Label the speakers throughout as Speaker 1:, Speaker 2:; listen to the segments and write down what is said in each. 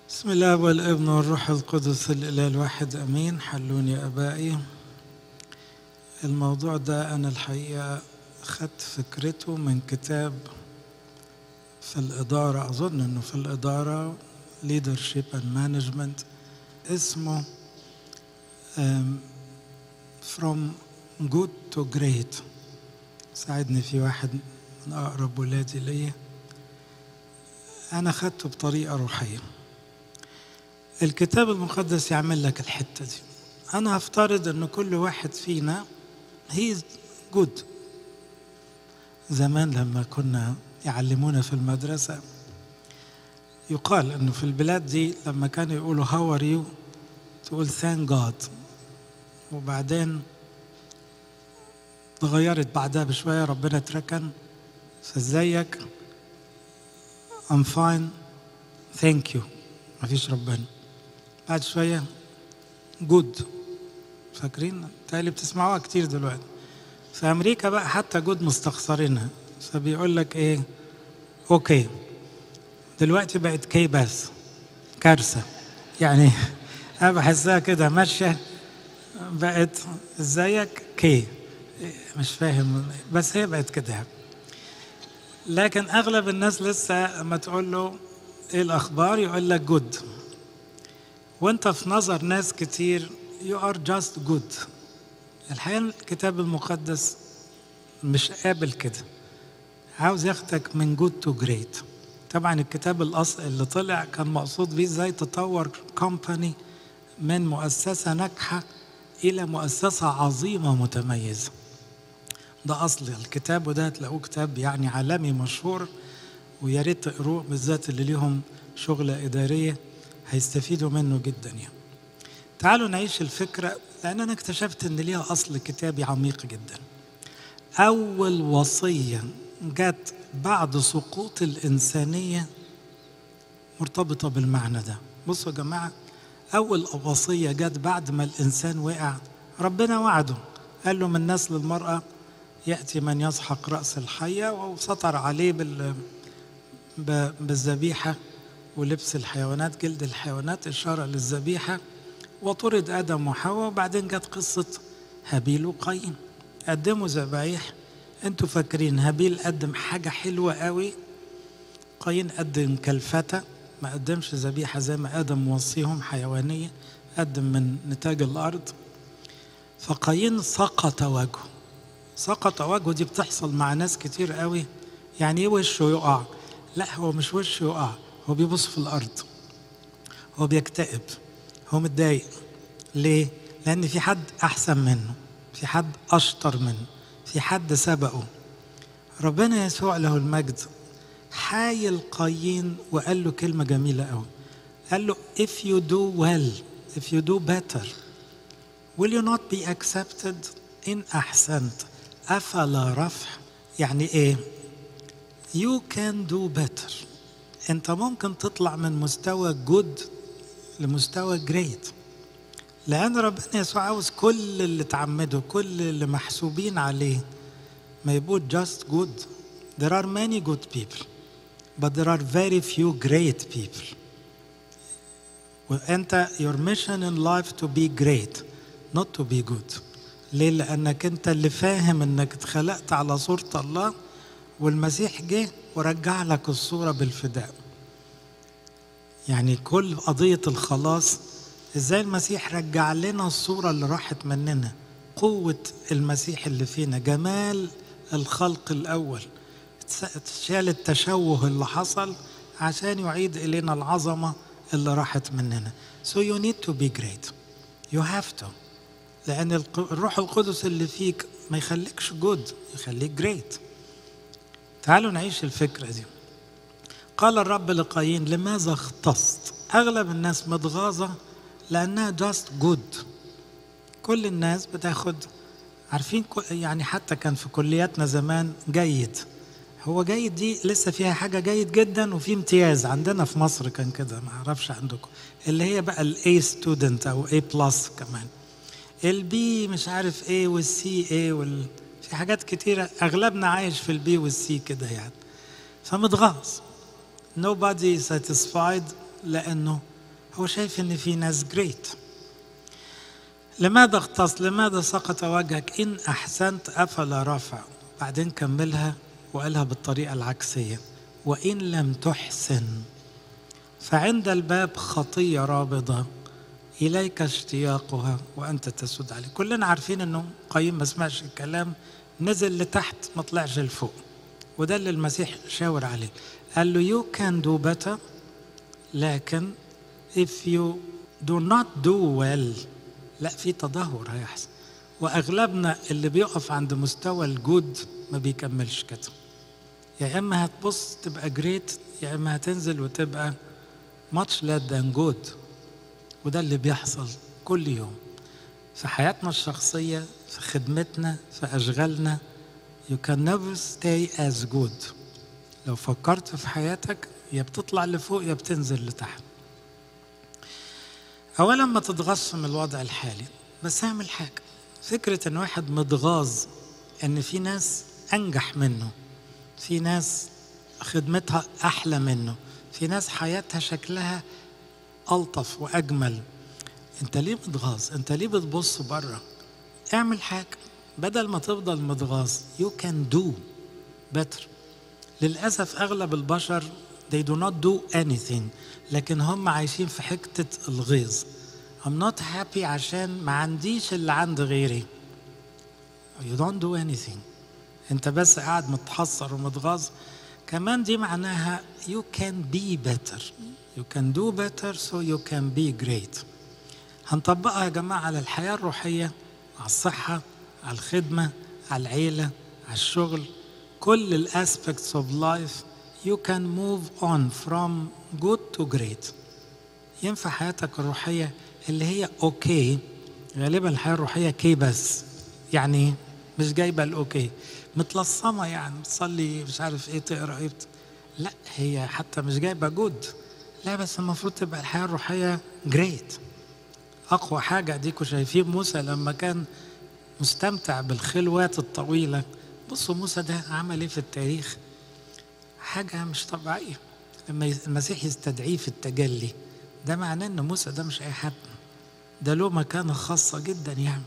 Speaker 1: بسم الله والابن والروح القدس الإله الواحد أمين حلوني يا أبائي الموضوع ده أنا الحقيقة خدت فكرته من كتاب في الإدارة أظن أنه في الإدارة leadership and management اسمه um, from good to great ساعدني في واحد من أقرب ولادي ليا أنا خدته بطريقة روحية الكتاب المقدس يعمل لك الحتة دي أنا هفترض أن كل واحد فينا هي جود زمان لما كنا يعلمونا في المدرسة يقال أنه في البلاد دي لما كانوا يقولوا هاو ار يو تقول ثانك جاد وبعدين تغيرت بعدها بشوية ربنا اتركن فازيك I'm fine thank you مفيش ربنا بعد شوية جود فاكرين تالي بتسمعوها كتير دلوقتي في أمريكا بقى حتى جود مستخسرينها فبيقول لك إيه أوكي دلوقتي بقت كي بس كارثة يعني أنا بحسها كده ماشية بقت ازيك كي مش فاهم بس هي بقت كده لكن اغلب الناس لسه لما تقول له ايه الاخبار يقول لك جود وانت في نظر ناس كتير you are just good الحقيقه الكتاب المقدس مش قابل كده عاوز ياخدك من جود تو جريت طبعا الكتاب الاصل اللي طلع كان مقصود بيه ازاي تطور كومباني من مؤسسه ناجحه الى مؤسسه عظيمه متميزه ده اصل الكتاب وده هتلاقوه كتاب يعني عالمي مشهور ويا ريت تقروه بالذات اللي ليهم شغله اداريه هيستفيدوا منه جدا يعني. تعالوا نعيش الفكره لان انا اكتشفت ان ليها اصل كتابي عميق جدا. اول وصيه جت بعد سقوط الانسانيه مرتبطه بالمعنى ده. بصوا يا جماعه اول وصيه جت بعد ما الانسان وقع ربنا وعده قال له من نسل المراه يأتي من يسحق رأس الحية وسطر عليه بال بالذبيحة ولبس الحيوانات جلد الحيوانات إشارة للذبيحة وطرد آدم وحواء وبعدين جت قصة هابيل وقايين قدموا ذبايح انتوا فاكرين هابيل قدم حاجة حلوة قوي قايين قدم كلفتة ما قدمش ذبيحة زي ما آدم موصيهم حيوانية قدم من نتاج الأرض فقايين سقط وجهه سقط وجهه دي بتحصل مع ناس كتير قوي يعني ايه وشه يقع لا هو مش وشه يقع هو بيبص في الارض هو بيكتئب هو متضايق ليه لان في حد احسن منه في حد اشطر منه في حد سبقه ربنا يسوع له المجد حايل قايين وقال له كلمه جميله قوي قال له if you do well if you do better will you not be accepted إن أحسنت أفلا رفع يعني إيه you can do better أنت ممكن تطلع من مستوى good لمستوى great لأن ربنا يسوع عاوز كل اللي اتعمدوا كل اللي محسوبين عليه ما يبقوا just good there are many good people but there are very few great people وأنت your mission in life to be great not to be good ليه؟ لأنك أنت اللي فاهم أنك اتخلقت على صورة الله والمسيح جه ورجع لك الصورة بالفداء. يعني كل قضية الخلاص ازاي المسيح رجع لنا الصورة اللي راحت مننا قوة المسيح اللي فينا جمال الخلق الأول شال التشوه اللي حصل عشان يعيد إلينا العظمة اللي راحت مننا. So you need to be great. You have to. لأن الروح القدس اللي فيك ما يخليكش جود يخليك جريت تعالوا نعيش الفكرة دي قال الرب لقايين لماذا اختصت أغلب الناس متغاظة لأنها جاست جود كل الناس بتاخد عارفين يعني حتى كان في كلياتنا زمان جيد هو جيد دي لسه فيها حاجة جيد جدا وفي امتياز عندنا في مصر كان كده ما اعرفش عندكم اللي هي بقى الاي ستودنت او اي بلس كمان البي مش عارف ايه والسي ايه وال... في حاجات كتيرة أغلبنا عايش في البي والسي كده يعني فمتغاظ nobody satisfied لأنه هو شايف ان في ناس جريت لماذا اغتص لماذا سقط وجهك ان احسنت افلا رفع بعدين كملها وقالها بالطريقه العكسيه وان لم تحسن فعند الباب خطيه رابضه اليك اشتياقها وانت تسود عليه كلنا عارفين انه قايم ما سمعش الكلام نزل لتحت ما طلعش لفوق وده اللي المسيح شاور عليه قال له you can do better لكن if you do not do well لا في تدهور هيحصل واغلبنا اللي بيقف عند مستوى الجود ما بيكملش كده يا اما هتبص تبقى جريت يا اما هتنزل وتبقى much less than good وده اللي بيحصل كل يوم في حياتنا الشخصية في خدمتنا في أشغالنا you can never stay as good لو فكرت في حياتك يا بتطلع لفوق يا بتنزل لتحت أولا ما تتغص من الوضع الحالي بس اعمل حاجة فكرة إن واحد متغاظ إن في ناس أنجح منه في ناس خدمتها أحلى منه في ناس حياتها شكلها ألطف وأجمل أنت ليه متغاظ؟ أنت ليه بتبص بره؟ اعمل حاجة بدل ما تفضل متغاظ you can do better للأسف أغلب البشر they do not do anything لكن هم عايشين في حتة الغيظ I'm not happy عشان ما عنديش اللي عند غيري you don't do anything انت بس قاعد متحسر ومتغاظ كمان دي معناها you can be better you can do better so you can be great هنطبقها يا جماعة على الحياة الروحية على الصحة على الخدمة على العيلة على الشغل كل الاسبكتس اوف لايف you can move on from good to great ينفع حياتك الروحية اللي هي اوكي غالبا الحياة الروحية كي بس يعني مش جايبة الاوكي متلصمة يعني بتصلي مش عارف ايه تقرا ايه بت... لا هي حتى مش جايبة جود لا بس المفروض تبقى الحياة الروحية جريت أقوى حاجة أديكوا شايفين موسى لما كان مستمتع بالخلوات الطويلة بصوا موسى ده عمل ايه في التاريخ حاجة مش طبيعية لما المسيح يستدعيه في التجلي ده معناه ان موسى ده مش اي حد ده له مكانة خاصة جدا يعني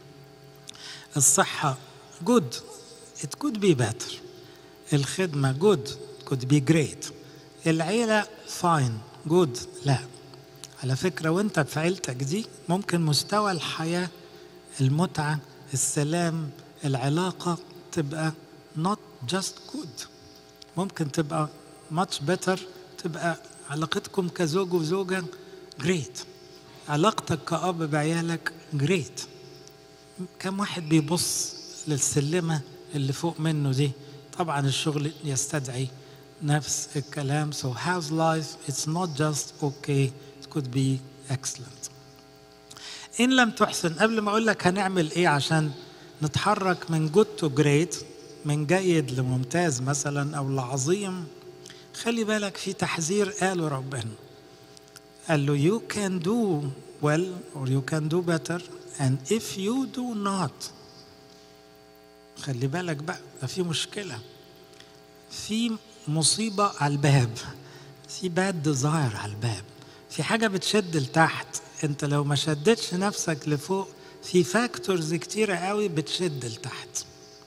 Speaker 1: الصحة good it could be better الخدمة good could be great العيلة fine good لا على فكرة وانت في عيلتك دي ممكن مستوى الحياة المتعة السلام العلاقة تبقى not just good ممكن تبقى much better تبقى علاقتكم كزوج وزوجة great علاقتك كأب بعيالك great كم واحد بيبص للسلمة اللي فوق منه دي طبعا الشغل يستدعي نفس الكلام so how's life it's not just okay it could be excellent إن لم تحسن قبل ما أقول لك هنعمل إيه عشان نتحرك من good to great من جيد لممتاز مثلا أو لعظيم خلي بالك في تحذير قاله ربنا قال له you can do well or you can do better and if you do not خلي بالك بقى ده في مشكلة في مصيبة على الباب في باد ديزاير على الباب في حاجة بتشد لتحت انت لو ما شدتش نفسك لفوق في فاكتورز كتيرة قوي بتشد لتحت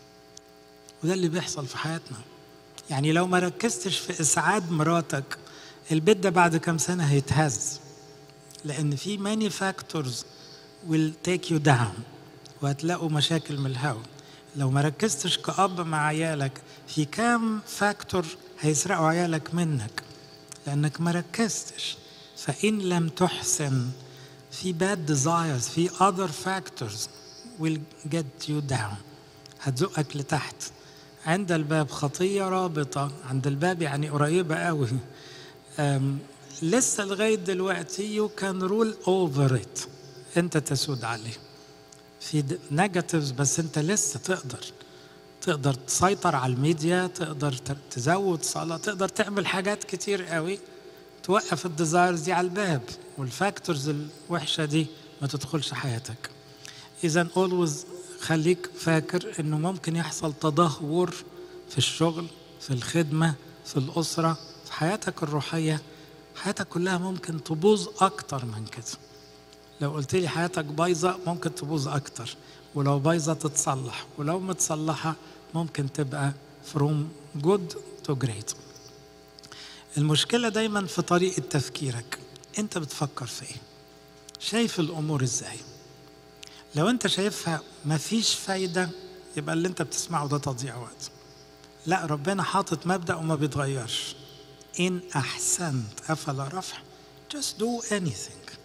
Speaker 1: وده اللي بيحصل في حياتنا يعني لو ما ركزتش في إسعاد مراتك البيت ده بعد كام سنة هيتهز لأن في many factors will take you down وهتلاقوا مشاكل من الهوا لو ما ركزتش كأب مع عيالك في كام فاكتور هيسرقوا عيالك منك لأنك ما ركزتش فإن لم تحسن في bad desires في other factors will get you down هتزقك لتحت عند الباب خطية رابطة عند الباب يعني قريبة قوي لسه لغاية دلوقتي you can rule over it انت تسود عليه في نيجاتيفز بس انت لسه تقدر تقدر تسيطر على الميديا تقدر تزود صلاة تقدر تعمل حاجات كتير قوي توقف الديزايرز دي على الباب والفاكتورز الوحشة دي ما تدخلش حياتك إذا اولويز خليك فاكر إنه ممكن يحصل تدهور في الشغل في الخدمة في الأسرة في حياتك الروحية حياتك كلها ممكن تبوظ اكتر من كده لو قلت لي حياتك بايظه ممكن تبوظ اكتر ولو بايظه تتصلح ولو متصلحه ممكن تبقى فروم جود تو جريت المشكله دايما في طريقه تفكيرك انت بتفكر في ايه شايف الامور ازاي لو انت شايفها مفيش فايده يبقى اللي انت بتسمعه ده تضييع وقت لا ربنا حاطط مبدا وما بيتغيرش ان احسنت افلا رفع just do anything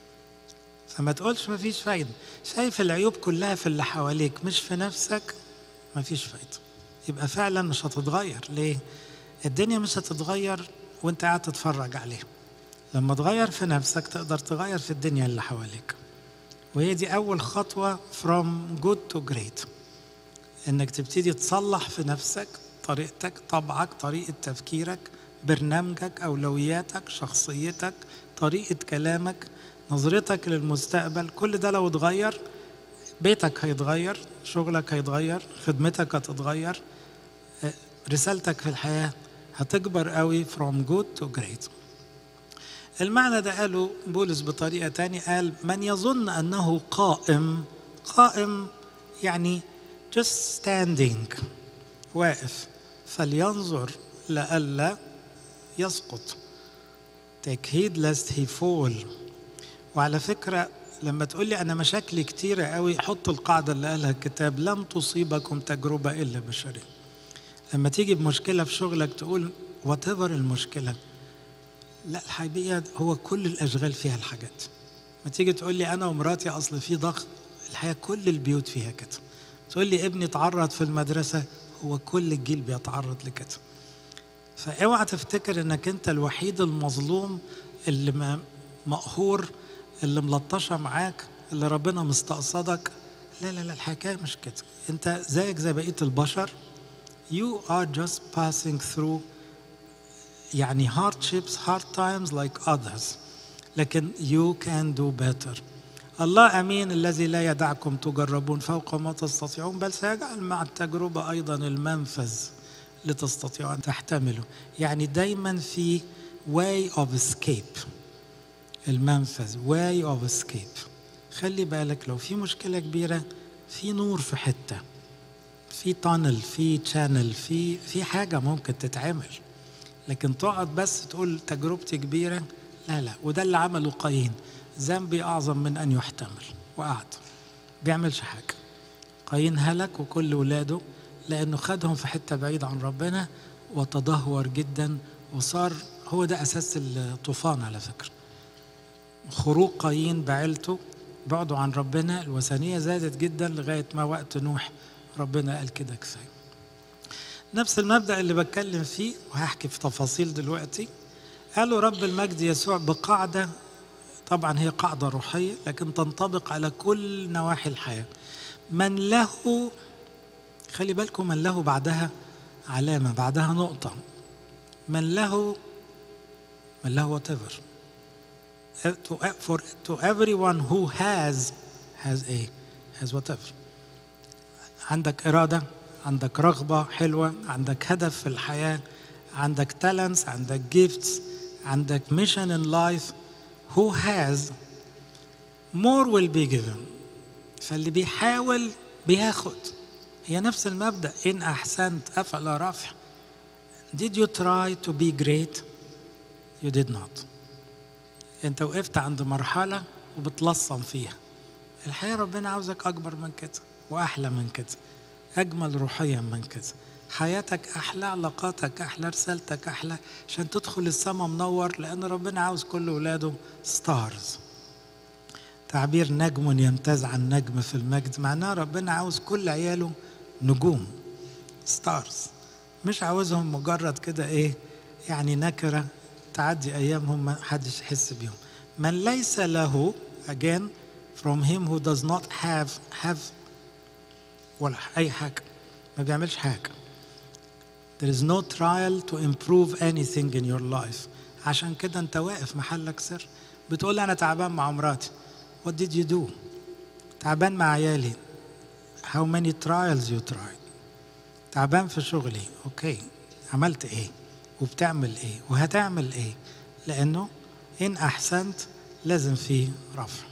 Speaker 1: فما تقولش مفيش فايده شايف العيوب كلها في اللي حواليك مش في نفسك مفيش فايده يبقى فعلا مش هتتغير ليه الدنيا مش هتتغير وانت قاعد تتفرج عليها لما تغير في نفسك تقدر تغير في الدنيا اللي حواليك وهي دي أول خطوة from good to great إنك تبتدي تصلح في نفسك طريقتك طبعك طريقة تفكيرك برنامجك أولوياتك شخصيتك طريقة كلامك نظرتك للمستقبل كل ده لو اتغير بيتك هيتغير شغلك هيتغير خدمتك هتتغير رسالتك في الحياة هتكبر قوي from good to great المعنى ده قاله بولس بطريقة تانية قال من يظن أنه قائم قائم يعني just standing واقف فلينظر لئلا يسقط take heed lest he fall وعلى فكرة لما تقول لي أنا مشاكلي كتيرة قوي حط القاعدة اللي قالها الكتاب لم تصيبكم تجربة إلا بشرية لما تيجي بمشكلة في شغلك تقول وات المشكلة لا الحقيقة هو كل الأشغال فيها الحاجات ما تيجي تقول لي أنا ومراتي أصل في ضغط الحقيقة كل البيوت فيها كده تقول لي ابني اتعرض في المدرسة هو كل الجيل بيتعرض لكده فاوعى تفتكر انك انت الوحيد المظلوم اللي مقهور اللي ملطشه معاك اللي ربنا مستقصدك لا لا لا الحكايه مش كده انت زيك زي بقيه البشر you are just passing through يعني hardships hard times like others لكن you can do better الله امين الذي لا يدعكم تجربون فوق ما تستطيعون بل سيجعل مع التجربه ايضا المنفذ لتستطيعوا ان تحتملوا يعني دايما في way of escape المنفذ way of escape خلي بالك لو في مشكله كبيره في نور في حته في تانل في تشانل في في حاجه ممكن تتعمل لكن تقعد بس تقول تجربتي كبيره لا لا وده اللي عمله قايين ذنبي اعظم من ان يحتمل وقعد بيعملش حاجه قايين هلك وكل ولاده لانه خدهم في حته بعيده عن ربنا وتدهور جدا وصار هو ده اساس الطوفان على فكره خروج قايين بعيلته بعدوا عن ربنا الوثنيه زادت جدا لغايه ما وقت نوح ربنا قال كده كفايه نفس المبدا اللي بتكلم فيه وهحكي في تفاصيل دلوقتي قالوا رب المجد يسوع بقاعده طبعا هي قاعده روحيه لكن تنطبق على كل نواحي الحياه من له خلي بالكم من له بعدها علامه بعدها نقطه من له من له whatever to, for, to everyone who has has a has whatever عندك إرادة عندك رغبة حلوة عندك هدف في الحياة عندك talents عندك gifts عندك mission in life who has more will be given فاللي بيحاول بياخد هي نفس المبدأ إن أحسنت أفلا رفع Did you try to be great? You did not أنت وقفت عند مرحلة وبتلصم فيها الحقيقة ربنا عاوزك أكبر من كده وأحلى من كده أجمل روحيا من كده حياتك أحلى علاقاتك أحلى رسالتك أحلى عشان تدخل السماء منور لأن ربنا عاوز كل ولاده ستارز تعبير نجم يمتاز عن نجم في المجد معناه ربنا عاوز كل عياله نجوم ستارز مش عاوزهم مجرد كده ايه يعني نكره تعدي ايامهم ما حدش يحس بيهم من ليس له again from him who does not have have ولا اي حاجه ما بيعملش حاجه there is no trial to improve anything in your life عشان كده انت واقف محلك سر بتقول انا تعبان مع مراتي what did you do تعبان مع عيالي how many trials you tried تعبان في شغلي اوكي عملت ايه وبتعمل ايه وهتعمل ايه لأنه إن أحسنت لازم فيه رفع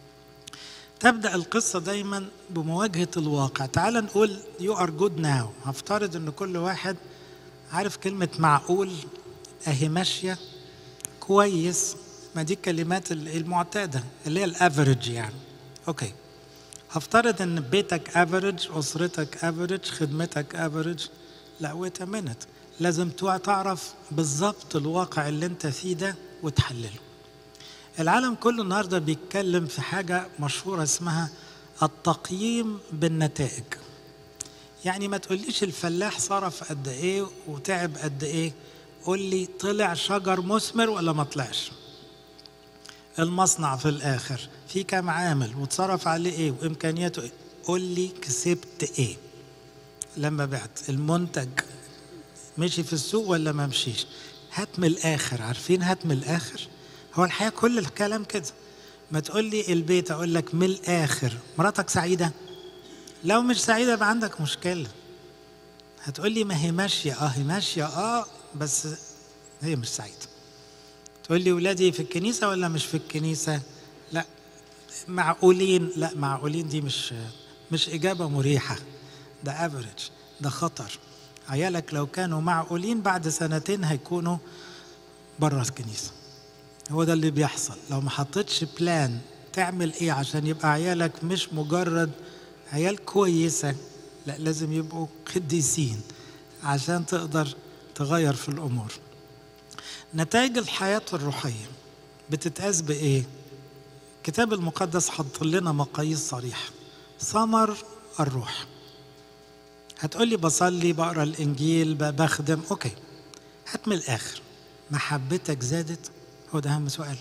Speaker 1: تبدأ القصة دايما بمواجهة الواقع تعال نقول you are good now هفترض أن كل واحد عارف كلمة معقول أهي ماشية كويس ما دي الكلمات المعتادة اللي هي الافريج يعني اوكي هفترض ان بيتك افريج اسرتك افريج خدمتك افريج لا ويت منت لازم تعرف بالظبط الواقع اللي انت فيه ده وتحلله العالم كله النهارده بيتكلم في حاجة مشهورة اسمها التقييم بالنتائج يعني ما تقوليش الفلاح صرف قد ايه وتعب قد ايه قول لي طلع شجر مثمر ولا ما طلعش المصنع في الاخر في كام عامل وتصرف عليه ايه وامكانياته ايه قول لي كسبت ايه لما بعت المنتج مشي في السوق ولا ما مشيش هات من الاخر عارفين هات من الاخر هو الحقيقه كل الكلام كده ما تقول لي البيت اقول لك من الاخر مراتك سعيده لو مش سعيده يبقى عندك مشكله هتقول لي ما هي ماشيه اه هي ماشيه اه بس هي مش سعيده تقول لي ولادي في الكنيسه ولا مش في الكنيسه لا معقولين لا معقولين دي مش مش اجابه مريحه ده افريج ده خطر عيالك لو كانوا معقولين بعد سنتين هيكونوا بره الكنيسه هو ده اللي بيحصل لو ما حطيتش بلان تعمل ايه عشان يبقى عيالك مش مجرد عيال كويسه لا لازم يبقوا قديسين عشان تقدر تغير في الامور نتائج الحياه الروحيه بتتقاس بايه الكتاب المقدس حط لنا مقاييس صريحه ثمر الروح هتقولي بصلي بقرا الانجيل بخدم اوكي هات من الاخر محبتك زادت هو ده اهم سؤال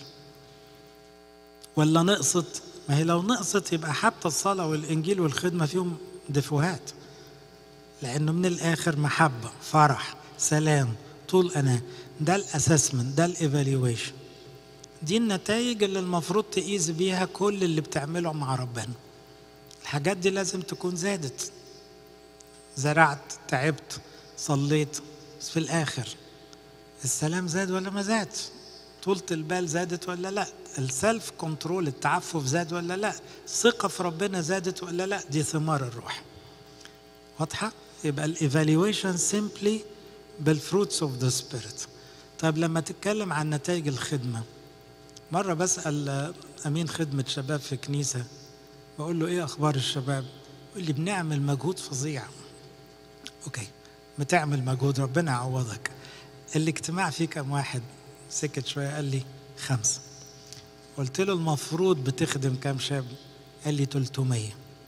Speaker 1: ولا نقصت ما هي لو نقصت يبقى حتى الصلاه والانجيل والخدمه فيهم دفوهات لانه من الاخر محبه فرح سلام طول انا ده الاسسمنت ده الايفالويشن دي النتائج اللي المفروض تقيس بيها كل اللي بتعمله مع ربنا الحاجات دي لازم تكون زادت زرعت تعبت صليت بس في الاخر السلام زاد ولا ما زاد طولة البال زادت ولا لا السلف كنترول التعفف زاد ولا لا الثقة في ربنا زادت ولا لا دي ثمار الروح واضحة يبقى الايفالويشن سيمبلي بالفروتس اوف ذا سبيريت طيب لما تتكلم عن نتائج الخدمة مرة بسأل أمين خدمة شباب في كنيسة بقول له إيه أخبار الشباب؟ يقول لي بنعمل مجهود فظيع أوكي بتعمل مجهود ربنا يعوضك الاجتماع فيه كم واحد سكت شوية قال لي خمسة قلت له المفروض بتخدم كام شاب قال لي 300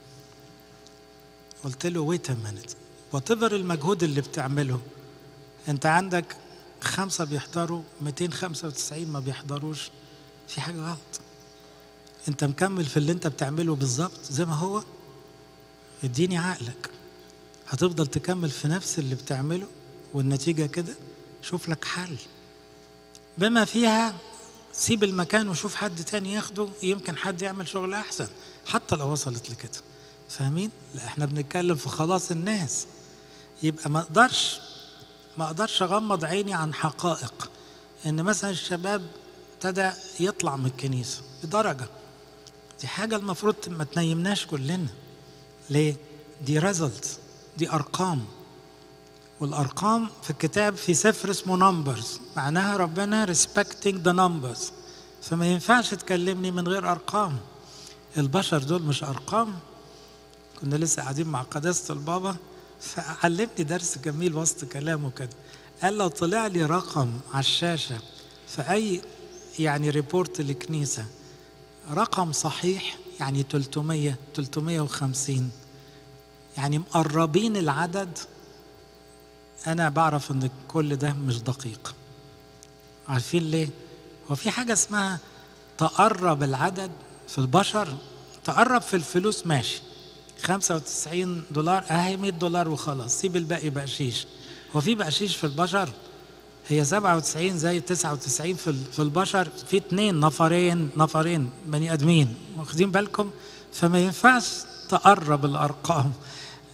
Speaker 1: قلت له ويت مينت وات المجهود اللي بتعمله انت عندك خمسة بيحضروا 295 ما بيحضروش في حاجة غلط انت مكمل في اللي انت بتعمله بالظبط زي ما هو اديني عقلك هتفضل تكمل في نفس اللي بتعمله والنتيجة كده شوف لك حل بما فيها سيب المكان وشوف حد تاني ياخده يمكن حد يعمل شغل احسن حتى لو وصلت لكده فاهمين لا احنا بنتكلم في خلاص الناس يبقى ما اقدرش ما اقدرش اغمض عيني عن حقائق ان مثلا الشباب ابتدى يطلع من الكنيسه بدرجه دي حاجه المفروض ما تنيمناش كلنا ليه دي ريزلت دي ارقام والارقام في الكتاب في سفر اسمه نمبرز معناها ربنا respecting the numbers فما ينفعش تكلمني من غير ارقام البشر دول مش ارقام كنا لسه قاعدين مع قداسه البابا فعلمني درس جميل وسط كلامه كده قال لو طلع لي رقم على الشاشه في اي يعني ريبورت لكنيسه رقم صحيح يعني 300 350 يعني مقربين العدد انا بعرف ان كل ده مش دقيق عارفين ليه هو في حاجه اسمها تقرب العدد في البشر تقرب في الفلوس ماشي 95 دولار اهي 100 دولار وخلاص سيب الباقي بقشيش هو في بقشيش في البشر هي 97 زي 99 في في البشر في اثنين نفرين نفرين بني ادمين واخدين بالكم فما ينفعش تقرب الارقام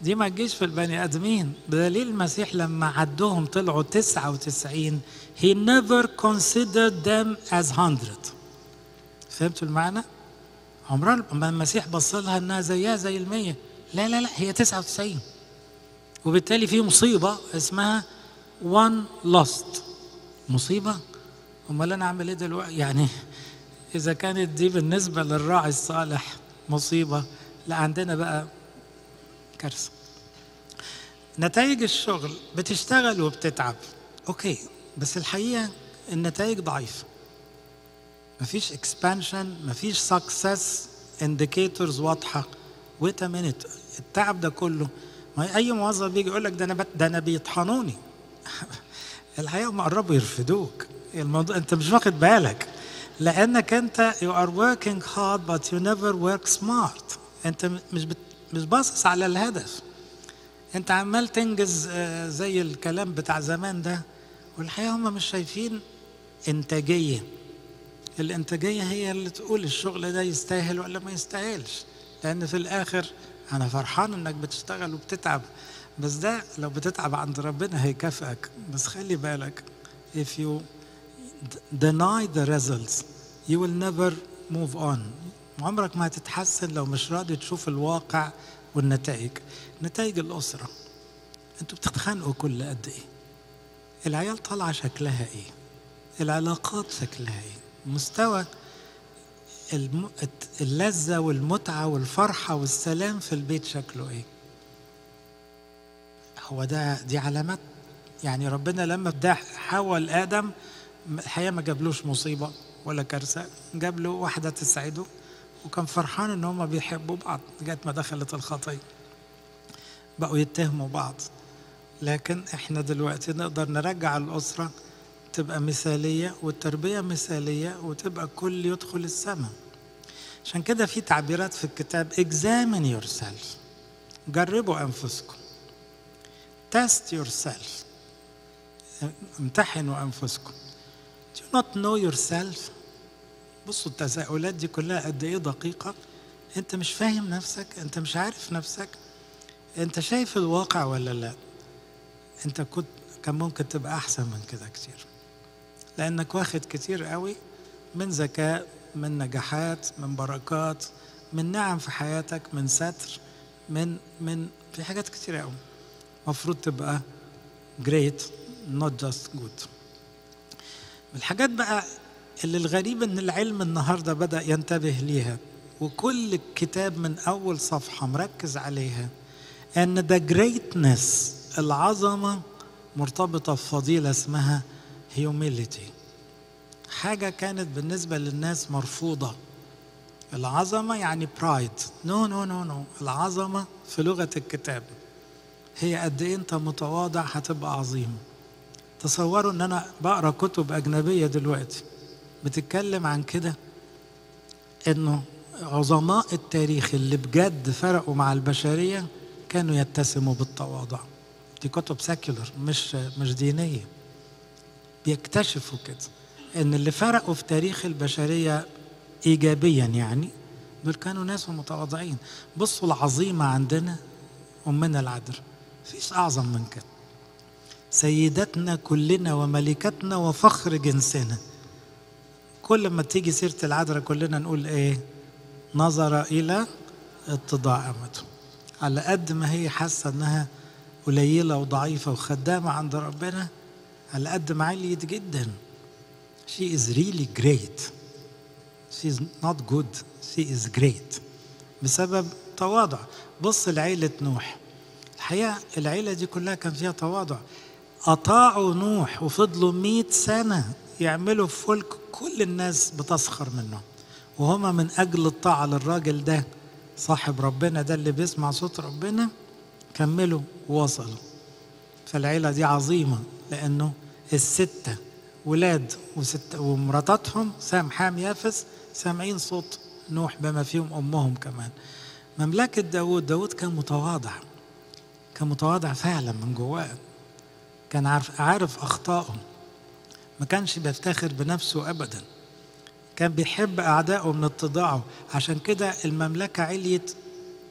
Speaker 1: دي ما تجيش في البني ادمين بدليل المسيح لما عدوهم طلعوا 99 he never considered them as 100 فهمتوا المعنى؟ عمرها ما المسيح بص لها انها زيها زي المية لا لا لا هي 99 وبالتالي في مصيبة اسمها one lost مصيبة امال انا اعمل ايه دلوقتي يعني اذا كانت دي بالنسبة للراعي الصالح مصيبة لا عندنا بقى كارثة نتائج الشغل بتشتغل وبتتعب اوكي بس الحقيقة النتائج ضعيفة مفيش اكسبانشن مفيش سكسس انديكيتورز واضحة ويت مينيت التعب ده كله ما اي موظف بيجي يقول لك ده انا ده انا بيطحنوني الحقيقة هم قربوا يرفدوك الموضوع انت مش واخد بالك لانك انت you are working hard but you never work smart انت مش بت مش باصص على الهدف انت عمال تنجز زي الكلام بتاع زمان ده والحقيقه هم مش شايفين انتاجيه الانتاجيه هي اللي تقول الشغل ده يستاهل ولا ما يستاهلش لان في الاخر انا فرحان انك بتشتغل وبتتعب بس ده لو بتتعب عند ربنا هيكافئك بس خلي بالك if you deny the results you will never move on عمرك ما هتتحسن لو مش راضي تشوف الواقع والنتائج نتائج الأسرة انتوا بتتخانقوا كل قد ايه العيال طالعة شكلها ايه العلاقات شكلها ايه مستوى الم... اللذة والمتعة والفرحة والسلام في البيت شكله ايه هو ده دي علامات يعني ربنا لما بدا حول ادم الحقيقه ما جابلوش مصيبه ولا كارثه جاب له واحده تسعده وكان فرحان ان هم بيحبوا بعض لغايه ما دخلت الخطيه بقوا يتهموا بعض لكن احنا دلوقتي نقدر نرجع الاسره تبقى مثاليه والتربيه مثاليه وتبقى كل يدخل السماء عشان كده في تعبيرات في الكتاب examine yourself جربوا انفسكم test yourself امتحنوا انفسكم do you not know yourself بصوا التساؤلات دي كلها قد ايه دقيقه انت مش فاهم نفسك انت مش عارف نفسك انت شايف الواقع ولا لا انت كنت كان ممكن تبقى احسن من كده كتير لانك واخد كتير قوي من ذكاء من نجاحات من بركات من نعم في حياتك من ستر من من في حاجات كتير قوي المفروض تبقى great not just good الحاجات بقى اللي الغريب ان العلم النهارده بدا ينتبه ليها وكل الكتاب من اول صفحه مركز عليها ان ذا جريتنس العظمه مرتبطه بفضيله اسمها هيوميليتي حاجه كانت بالنسبه للناس مرفوضه العظمه يعني برايد نو نو نو نو العظمه في لغه الكتاب هي قد ايه انت متواضع هتبقى عظيم تصوروا ان انا بقرا كتب اجنبيه دلوقتي بتتكلم عن كده انه عظماء التاريخ اللي بجد فرقوا مع البشريه كانوا يتسموا بالتواضع دي كتب ساكولر مش مش دينيه بيكتشفوا كده ان اللي فرقوا في تاريخ البشريه ايجابيا يعني دول كانوا ناس متواضعين بصوا العظيمه عندنا امنا العذراء فيش اعظم من كده سيدتنا كلنا وملكتنا وفخر جنسنا كل ما تيجي سيرة العذراء كلنا نقول ايه نظر إلى اتضاع أمته على قد ما هي حاسة انها قليلة وضعيفة وخدامة عند ربنا على قد ما عليت جدا she is really great she is not good she is great بسبب تواضع بص لعيلة نوح الحقيقة العيلة دي كلها كان فيها تواضع أطاعوا نوح وفضلوا مئة سنة يعملوا فلك كل الناس بتسخر منه وهما من أجل الطاعة للراجل ده صاحب ربنا ده اللي بيسمع صوت ربنا كملوا ووصلوا فالعيلة دي عظيمة لأنه الستة ولاد وست ومراتاتهم سام حام يافس سامعين صوت نوح بما فيهم أمهم كمان مملكة داود داود كان متواضع كان متواضع فعلا من جواه كان عارف عارف أخطائه ما كانش بيفتخر بنفسه أبدا كان بيحب أعدائه من اتضاعه عشان كده المملكة عليت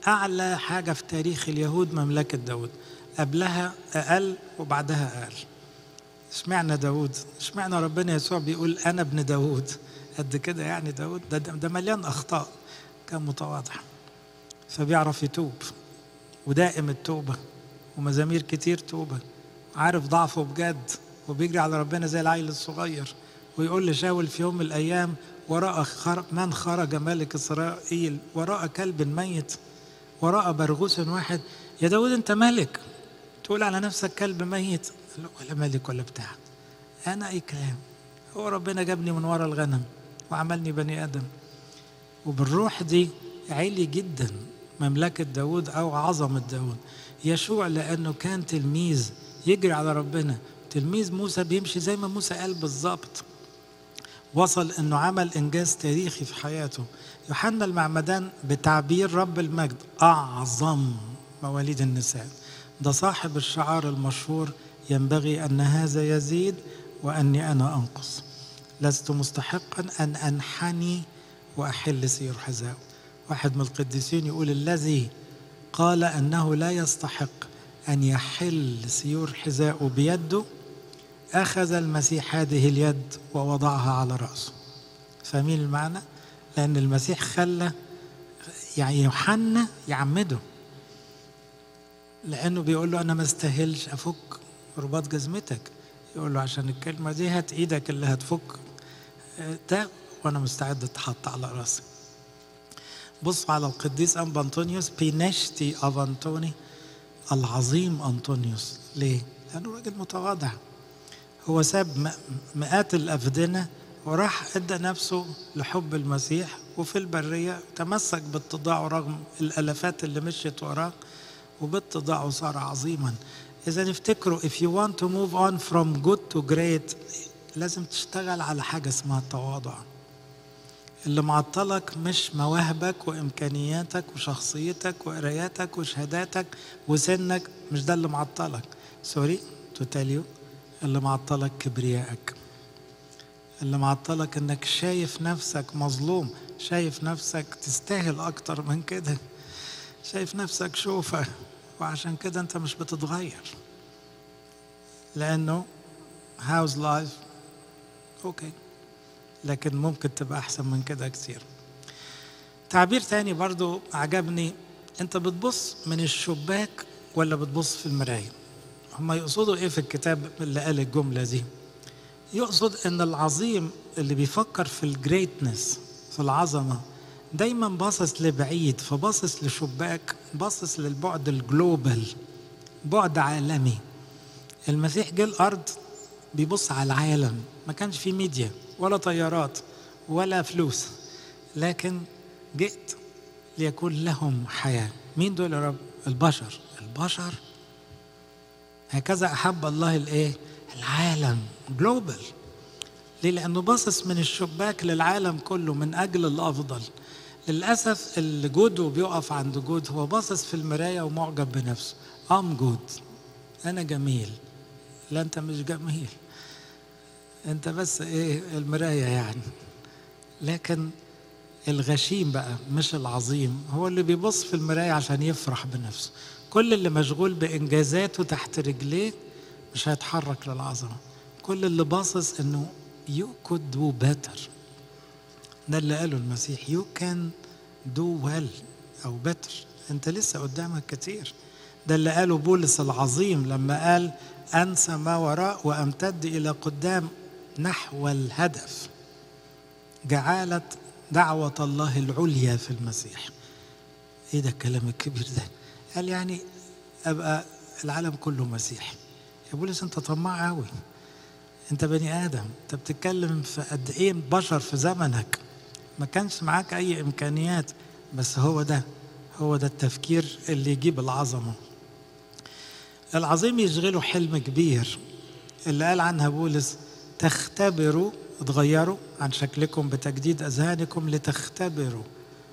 Speaker 1: أعلى حاجة في تاريخ اليهود مملكة داود قبلها أقل وبعدها أقل اشمعنى داود اشمعنى ربنا يسوع بيقول أنا ابن داود قد كده يعني داود ده, ده مليان أخطاء كان متواضع فبيعرف يتوب ودائم التوبة ومزامير كتير توبة عارف ضعفه بجد وبيجري على ربنا زي العيل الصغير ويقول لشاول في يوم من الأيام وراء خر... من خرج ملك إسرائيل وراء كلب ميت وراء برغوث واحد يا داود أنت ملك تقول على نفسك كلب ميت لا ولا ملك ولا بتاع أنا أي كلام هو ربنا جابني من ورا الغنم وعملني بني آدم وبالروح دي عالي جدا مملكة داود أو عظمة داود يشوع لأنه كان تلميذ يجري على ربنا تلميذ موسى بيمشي زي ما موسى قال بالظبط وصل انه عمل انجاز تاريخي في حياته يوحنا المعمدان بتعبير رب المجد اعظم مواليد النساء ده صاحب الشعار المشهور ينبغي ان هذا يزيد واني انا انقص لست مستحقا ان انحني واحل سير حذاء واحد من القديسين يقول الذي قال انه لا يستحق ان يحل سيور حذاءه بيده أخذ المسيح هذه اليد ووضعها على رأسه فاهمين المعنى؟ لأن المسيح خلى يعني يوحنا يعمده لأنه بيقول له أنا ما استاهلش أفك رباط جزمتك يقول له عشان الكلمة دي هات إيدك اللي هتفك ده وأنا مستعد أتحط على رأسي بصوا على القديس أنبا أنطونيوس بينشتي أب أنطوني العظيم أنطونيوس ليه؟ لأنه راجل متواضع هو ساب مئات الأفدنة وراح ادى نفسه لحب المسيح وفي البرية تمسك باتضاعه رغم الألفات اللي مشيت وراه وباتضاعه صار عظيما إذا نفتكروا if you want to move on from good to great لازم تشتغل على حاجة اسمها التواضع اللي معطلك مش مواهبك وإمكانياتك وشخصيتك وقراياتك وشهاداتك وسنك مش ده اللي معطلك سوري تو تيل يو اللي معطلك كبريائك اللي معطلك انك شايف نفسك مظلوم شايف نفسك تستاهل اكتر من كده شايف نفسك شوفة وعشان كده انت مش بتتغير لانه هاوز لايف اوكي لكن ممكن تبقى احسن من كده كتير تعبير تاني برضو عجبني انت بتبص من الشباك ولا بتبص في المرايه هم يقصدوا ايه في الكتاب اللي قال الجملة دي يقصد ان العظيم اللي بيفكر في الجريتنس في العظمة دايما باصص لبعيد فباصص لشباك باصص للبعد الجلوبال بعد عالمي المسيح جه الارض بيبص على العالم ما كانش فيه ميديا ولا طيارات ولا فلوس لكن جئت ليكون لهم حياة مين دول يا رب البشر البشر هكذا احب الله الايه العالم جلوبال ليه لانه باصص من الشباك للعالم كله من اجل الافضل للاسف اللي جوده بيقف عند جود هو باصص في المرايه ومعجب بنفسه ام جود انا جميل لا انت مش جميل انت بس ايه المرايه يعني لكن الغشيم بقى مش العظيم هو اللي بيبص في المرايه عشان يفرح بنفسه كل اللي مشغول بإنجازاته تحت رجليه مش هيتحرك للعظمة كل اللي باصص إنه you could do better ده اللي قاله المسيح you can do well أو better أنت لسه قدامك كتير ده اللي قاله بولس العظيم لما قال أنسى ما وراء وأمتد إلى قدام نحو الهدف جعلت دعوة الله العليا في المسيح ايه ده الكلام الكبير ده قال يعني ابقى العالم كله مسيحي يا بولس انت طماع قوي انت بني ادم انت بتتكلم في قد ايه بشر في زمنك ما كانش معاك اي امكانيات بس هو ده هو ده التفكير اللي يجيب العظمه العظيم يشغله حلم كبير اللي قال عنها بولس تختبروا اتغيروا عن شكلكم بتجديد اذهانكم لتختبروا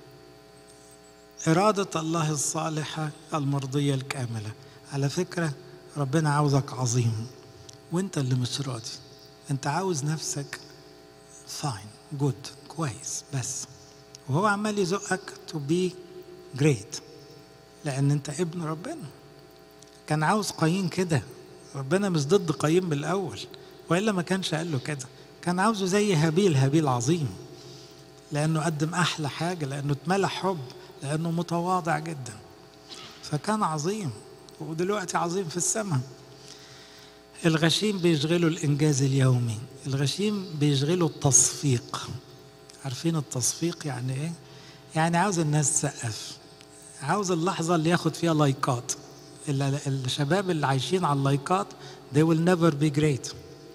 Speaker 1: إرادة الله الصالحة المرضية الكاملة على فكرة ربنا عاوزك عظيم وانت اللي مش راضي انت عاوز نفسك فاين جود كويس بس وهو عمال يزقك تو بي جريت لان انت ابن ربنا كان عاوز قايين كده ربنا مش ضد قايين بالاول والا ما كانش قال له كده كان عاوزه زي هابيل هابيل عظيم لانه قدم احلى حاجه لانه اتملى حب لانه متواضع جدا فكان عظيم ودلوقتي عظيم في السماء الغشيم بيشغله الانجاز اليومي الغشيم بيشغله التصفيق عارفين التصفيق يعني ايه يعني عاوز الناس تسقف عاوز اللحظه اللي ياخد فيها لايكات الشباب اللي عايشين على اللايكات they will never be great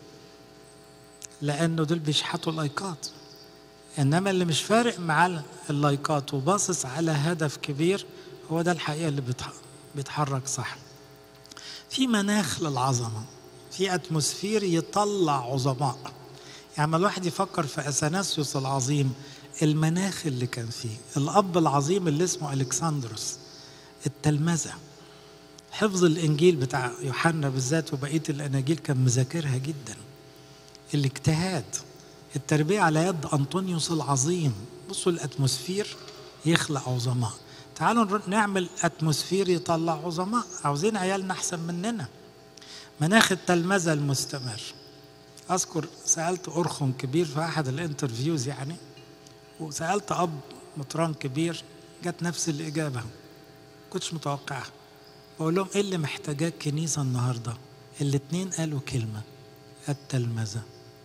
Speaker 1: لانه دول بيشحتوا لايكات انما اللي مش فارق معاه اللايكات وباصص على هدف كبير هو ده الحقيقه اللي بيتحرك صح في مناخ للعظمه في اتموسفير يطلع عظماء يعني ما الواحد يفكر في اثناسيوس العظيم المناخ اللي كان فيه الاب العظيم اللي اسمه الكسندروس التلمذه حفظ الانجيل بتاع يوحنا بالذات وبقيه الاناجيل كان مذاكرها جدا الاجتهاد التربيه على يد انطونيوس العظيم بصوا الاتموسفير يخلق عظماء تعالوا نعمل اتموسفير يطلع عظماء عاوزين عيالنا احسن مننا مناخ التلمذه المستمر اذكر سالت ارخم كبير في احد الانترفيوز يعني وسالت اب مطران كبير جت نفس الاجابه كنتش متوقعها بقول لهم ايه اللي محتاجاه الكنيسه النهارده الاتنين قالوا كلمه التلمذه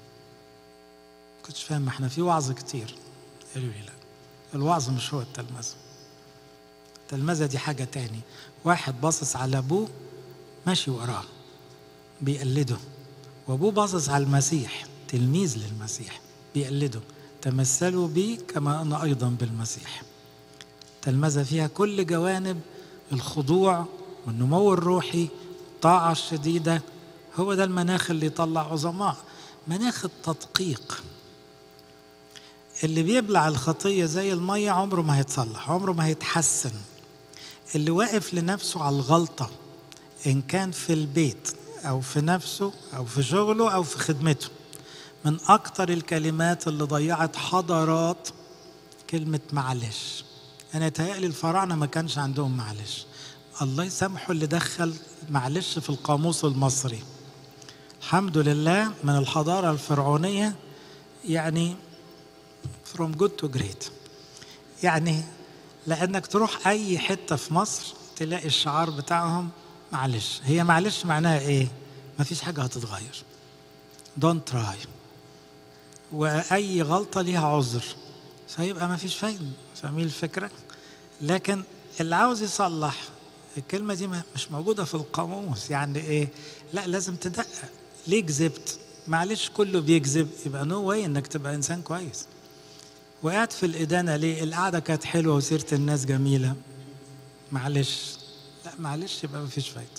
Speaker 1: كنتش فاهم احنا في وعظ كتير قالوا لي لا الوعظ مش هو التلمذه التلمذه دي حاجه تاني واحد باصص على ابوه ماشي وراه بيقلده وابوه باصص على المسيح تلميذ للمسيح بيقلده تمثلوا بي كما انا ايضا بالمسيح تلمذه فيها كل جوانب الخضوع والنمو الروحي الطاعه الشديده هو ده المناخ اللي يطلع عظماء مناخ التدقيق اللي بيبلع الخطيه زي الميه عمره ما هيتصلح عمره ما هيتحسن اللي واقف لنفسه على الغلطه ان كان في البيت او في نفسه او في شغله او في خدمته من اكتر الكلمات اللي ضيعت حضارات كلمه معلش انا يتهيألي الفراعنه ما كانش عندهم معلش الله يسامحه اللي دخل معلش في القاموس المصري الحمد لله من الحضاره الفرعونيه يعني from good to great يعني لانك تروح اي حته في مصر تلاقي الشعار بتاعهم معلش هي معلش معناها ايه مفيش حاجه هتتغير don't try واي غلطه ليها عذر فيبقى مفيش فايده فاهمين الفكره لكن اللي عاوز يصلح الكلمه دي مش موجوده في القاموس يعني ايه لا لازم تدقق ليه كذبت معلش كله بيكذب يبقى نو واي انك تبقى انسان كويس وقعت في الإدانة ليه؟ القعدة كانت حلوة وسيرة الناس جميلة معلش لا معلش يبقى مفيش فايدة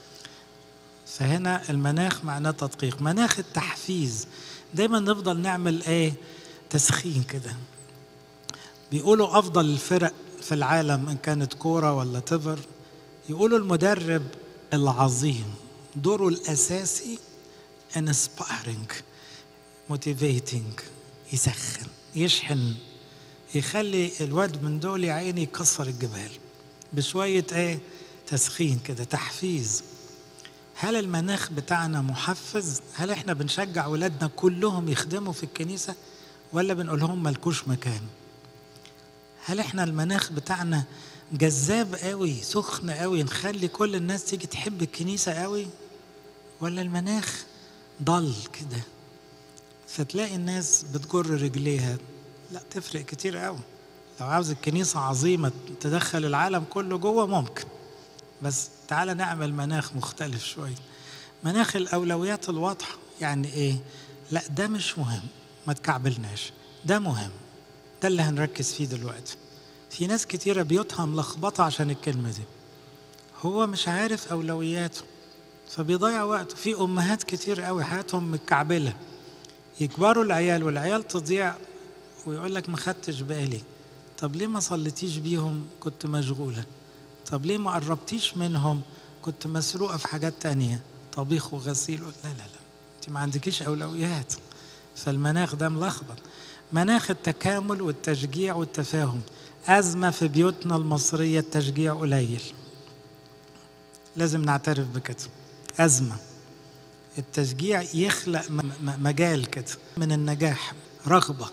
Speaker 1: فهنا المناخ معناه تدقيق مناخ التحفيز دايما نفضل نعمل ايه تسخين كده بيقولوا افضل الفرق في العالم ان كانت كوره ولا تفر يقولوا المدرب العظيم دوره الاساسي inspiring motivating يسخن يشحن يخلي الواد من دول يا عيني يكسر الجبال بشوية ايه تسخين كده تحفيز هل المناخ بتاعنا محفز هل احنا بنشجع ولادنا كلهم يخدموا في الكنيسة ولا بنقول لهم ملكوش مكان هل احنا المناخ بتاعنا جذاب قوي سخن قوي نخلي كل الناس تيجي تحب الكنيسة قوي ولا المناخ ضل كده فتلاقي الناس بتجر رجليها لا تفرق كتير قوي لو عاوز الكنيسة عظيمة تدخل العالم كله جوه ممكن بس تعالى نعمل مناخ مختلف شوية مناخ الأولويات الواضحة يعني إيه لا ده مش مهم ما تكعبلناش ده مهم ده اللي هنركز فيه دلوقتي في ناس كتيرة بيوتها ملخبطة عشان الكلمة دي هو مش عارف أولوياته فبيضيع وقته في أمهات كتير قوي حياتهم متكعبلة يكبروا العيال والعيال تضيع ويقول لك ما خدتش بالي طب ليه ما صليتيش بيهم كنت مشغولة طب ليه ما قربتيش منهم كنت مسروقة في حاجات تانية طبيخ وغسيل لا لا لا انت ما عندكيش أولويات فالمناخ ده ملخبط مناخ التكامل والتشجيع والتفاهم أزمة في بيوتنا المصرية التشجيع قليل لازم نعترف بكده أزمة التشجيع يخلق مجال كده من النجاح رغبة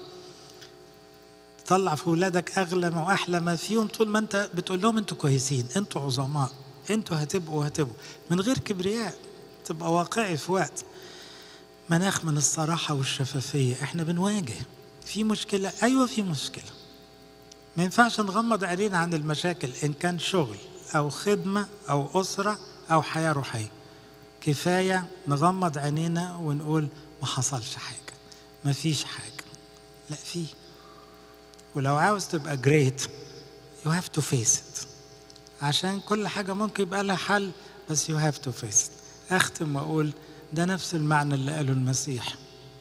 Speaker 1: طلع في ولادك أغلى ما وأحلى ما فيهم طول ما أنت بتقول لهم أنتوا كويسين أنتوا عظماء أنتوا هتبقوا هتبقوا من غير كبرياء تبقى واقعي في وقت مناخ من الصراحة والشفافية احنا بنواجه في مشكلة أيوة في مشكلة ما ينفعش نغمض عينينا عن المشاكل إن كان شغل أو خدمة أو أسرة أو حياة روحية كفاية نغمض عينينا ونقول ما حصلش حاجة ما فيش حاجة لا في ولو عاوز تبقى جريت you have to face it عشان كل حاجة ممكن يبقى لها حل بس you have to face it أختم وأقول ده نفس المعنى اللي قاله المسيح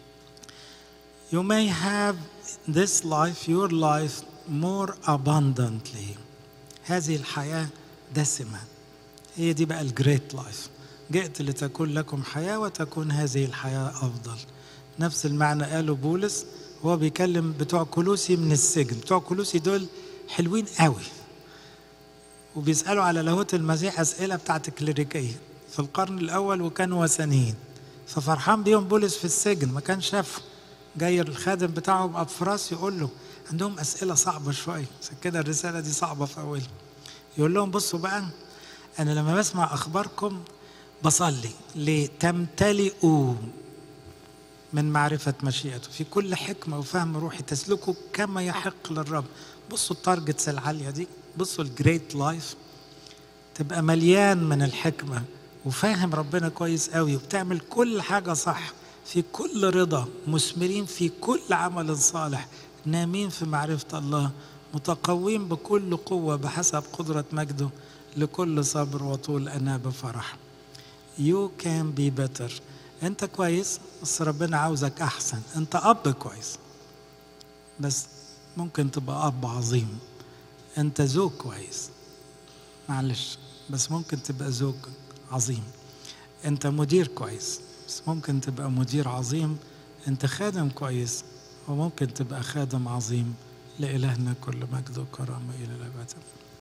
Speaker 1: You may have this life, your life, more abundantly. هذه الحياة دسمة. هي دي بقى الجريت لايف. جئت لتكون لكم حياة وتكون هذه الحياة أفضل. نفس المعنى قاله بولس هو بيكلم بتوع كلوسي من السجن، بتوع كلوسي دول حلوين قوي. وبيسألوا على لاهوت المسيح أسئلة بتاعت الكليريكية في القرن الأول وكانوا وثنيين. ففرحان بيهم بولس في السجن ما كان شافه جاي الخادم بتاعه بأفراس يقول له عندهم أسئلة صعبة شوية عشان كده الرسالة دي صعبة في أولها يقول لهم بصوا بقى أنا لما بسمع أخباركم بصلي لتمتلئوا من معرفة مشيئته في كل حكمة وفهم روحي تسلكوا كما يحق للرب بصوا التارجتس العالية دي بصوا الجريت لايف تبقى مليان من الحكمة وفاهم ربنا كويس قوي وبتعمل كل حاجة صح في كل رضا مثمرين في كل عمل صالح نامين في معرفة الله متقوين بكل قوة بحسب قدرة مجده لكل صبر وطول أنا بفرح You can be better أنت كويس بس ربنا عاوزك أحسن أنت أب كويس بس ممكن تبقى أب عظيم أنت زوج كويس معلش بس ممكن تبقى زوج عظيم أنت مدير كويس بس ممكن تبقى مدير عظيم أنت خادم كويس وممكن تبقى خادم عظيم لإلهنا كل مجد وكرامة إلى الأبد